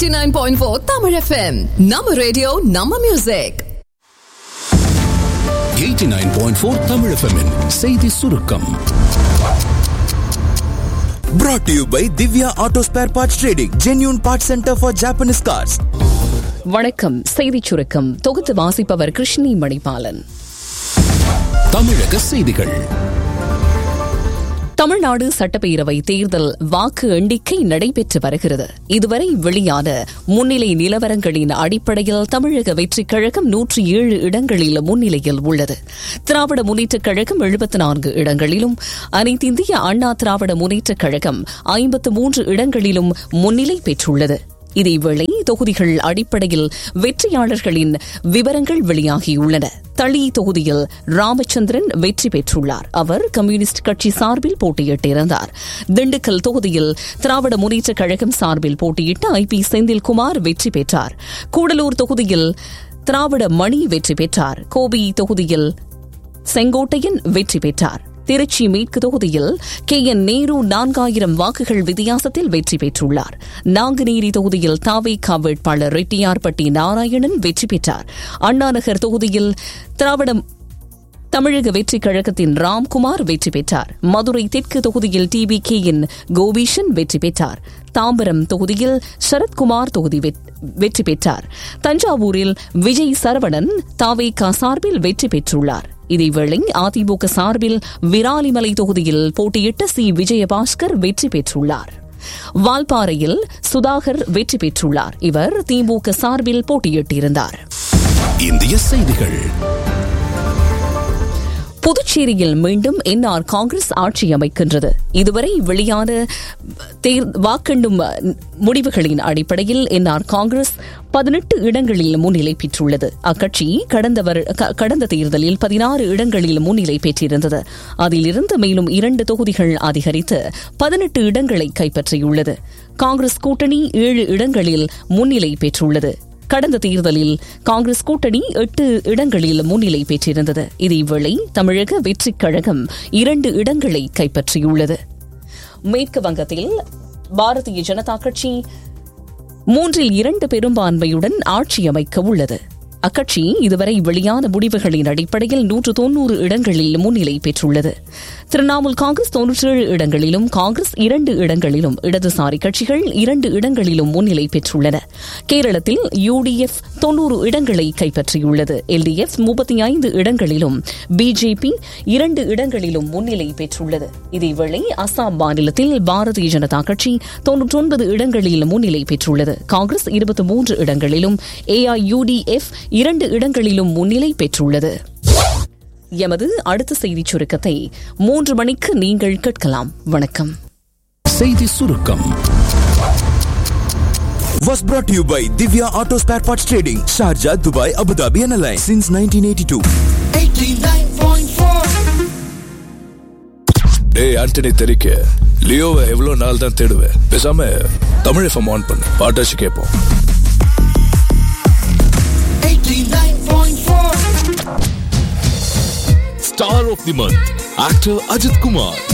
89.4 Tamil FM. Nama radio, Nama music. 89.4 Tamil FM -இன் செய்தி சுருக்கம் Brought to you by Divya Auto Spare Parts Trading, genuine parts center for Japanese cars. வணக்கம் செய்திச் சுருக்கம் தொகுத்து வாசிப்பவர் கிருஷ்ணி மணிபாலன் தமிழக செய்திகள் தமிழ்நாடு சட்டப்பேரவை தேர்தல் வாக்கு எண்ணிக்கை நடைபெற்று வருகிறது இதுவரை வெளியான முன்னிலை நிலவரங்களின் அடிப்படையில் தமிழக வெற்றிக் கழகம் நூற்றி ஏழு இடங்களில் முன்னிலையில் உள்ளது திராவிட முன்னேற்றக் கழகம் எழுபத்தி நான்கு இடங்களிலும் அனைத்திந்திய அண்ணா திராவிட முன்னேற்றக் கழகம் ஐம்பத்து மூன்று இடங்களிலும் முன்னிலை பெற்றுள்ளது இதேவேளை தொகுதிகள் அடிப்படையில் வெற்றியாளர்களின் விவரங்கள் வெளியாகியுள்ளன தளி தொகுதியில் ராமச்சந்திரன் வெற்றி பெற்றுள்ளார் அவர் கம்யூனிஸ்ட் கட்சி சார்பில் போட்டியிட்டிருந்தார் திண்டுக்கல் தொகுதியில் திராவிட முன்னேற்றக் கழகம் சார்பில் போட்டியிட்ட ஐ பி செந்தில்குமார் வெற்றி பெற்றார் கூடலூர் தொகுதியில் திராவிட மணி வெற்றி பெற்றார் கோபி தொகுதியில் செங்கோட்டையன் வெற்றி பெற்றார் திருச்சி மேற்கு தொகுதியில் கே என் நேரு நான்காயிரம் வாக்குகள் வித்தியாசத்தில் வெற்றி பெற்றுள்ளார் நாங்குநேரி தொகுதியில் தாவேகா வேட்பாளர் ரெட்டியார்பட்டி நாராயணன் வெற்றி பெற்றார் அண்ணாநகர் தொகுதியில் திராவிட தமிழக வெற்றிக் கழகத்தின் ராம்குமார் வெற்றி பெற்றார் மதுரை தெற்கு தொகுதியில் டிவி கேயின் கோபீஷன் வெற்றி பெற்றார் தாம்பரம் தொகுதியில் சரத்குமார் தொகுதி வெற்றி பெற்றார் தஞ்சாவூரில் விஜய் சரவணன் தாவேகா சார்பில் வெற்றி பெற்றுள்ளார் இதேவேளை அதிமுக சார்பில் விராலிமலை தொகுதியில் போட்டியிட்ட சி விஜயபாஸ்கர் வெற்றி பெற்றுள்ளார் வால்பாறையில் சுதாகர் வெற்றி பெற்றுள்ளார் இவர் திமுக சார்பில் போட்டியிட்டிருந்தார் இந்திய செய்திகள் புதுச்சேரியில் மீண்டும் என்ஆர் காங்கிரஸ் ஆட்சி அமைக்கின்றது இதுவரை வெளியான வாக்கெண்டும் முடிவுகளின் அடிப்படையில் என்ஆர் காங்கிரஸ் பதினெட்டு இடங்களில் முன்னிலை பெற்றுள்ளது அக்கட்சி கடந்த கடந்த தேர்தலில் பதினாறு இடங்களில் முன்னிலை பெற்றிருந்தது அதிலிருந்து மேலும் இரண்டு தொகுதிகள் அதிகரித்து பதினெட்டு இடங்களை கைப்பற்றியுள்ளது காங்கிரஸ் கூட்டணி ஏழு இடங்களில் முன்னிலை பெற்றுள்ளது கடந்த தேர்தலில் காங்கிரஸ் கூட்டணி எட்டு இடங்களில் முன்னிலை பெற்றிருந்தது இதேவேளை தமிழக வெற்றிக் கழகம் இரண்டு இடங்களை கைப்பற்றியுள்ளது மேற்கு வங்கத்தில் பாரதிய ஜனதா கட்சி மூன்றில் இரண்டு பெரும்பான்மையுடன் ஆட்சி அமைக்க உள்ளது அக்கட்சி இதுவரை வெளியான முடிவுகளின் அடிப்படையில் நூற்று தொன்னூறு இடங்களில் முன்னிலை பெற்றுள்ளது திரிணாமுல் காங்கிரஸ் தொன்னூற்றேழு இடங்களிலும் காங்கிரஸ் இரண்டு இடங்களிலும் இடதுசாரி கட்சிகள் இரண்டு இடங்களிலும் முன்னிலை பெற்றுள்ளன கேரளத்தில் யுடிஎஃப் தொன்னூறு இடங்களை கைப்பற்றியுள்ளது எல்டிஎஃப் முப்பத்தி ஐந்து இடங்களிலும் பிஜேபி இரண்டு இடங்களிலும் முன்னிலை பெற்றுள்ளது இதேவேளை அசாம் மாநிலத்தில் பாரதிய ஜனதா கட்சி தொன்னூற்றொன்பது இடங்களில் முன்னிலை பெற்றுள்ளது காங்கிரஸ் இருபத்தி மூன்று இடங்களிலும் ஏஐயுடிஎஃப் இரண்டு இடங்களிலும் முன்னிலை பெற்றுள்ளது எமது அடுத்த செய்திச் சுருக்கத்தை மூன்று மணிக்கு நீங்கள் கேட்கலாம் வணக்கம் செய்தி சுருக்கம் Was brought to you by Divya Auto Spare Parts Trading, Sharjah, Dubai, Abu Dhabi, and Alliance since 1982. டேய் ஆண்டனி தெரிக்க லியோவை எவ்வளவு நாள் தான் தேடுவேன் பேசாம தமிழ் எஃப்எம் ஆன் பண்ணு பாட்டாச்சு கேட்போம் Star of the month, actor Ajit Kumar.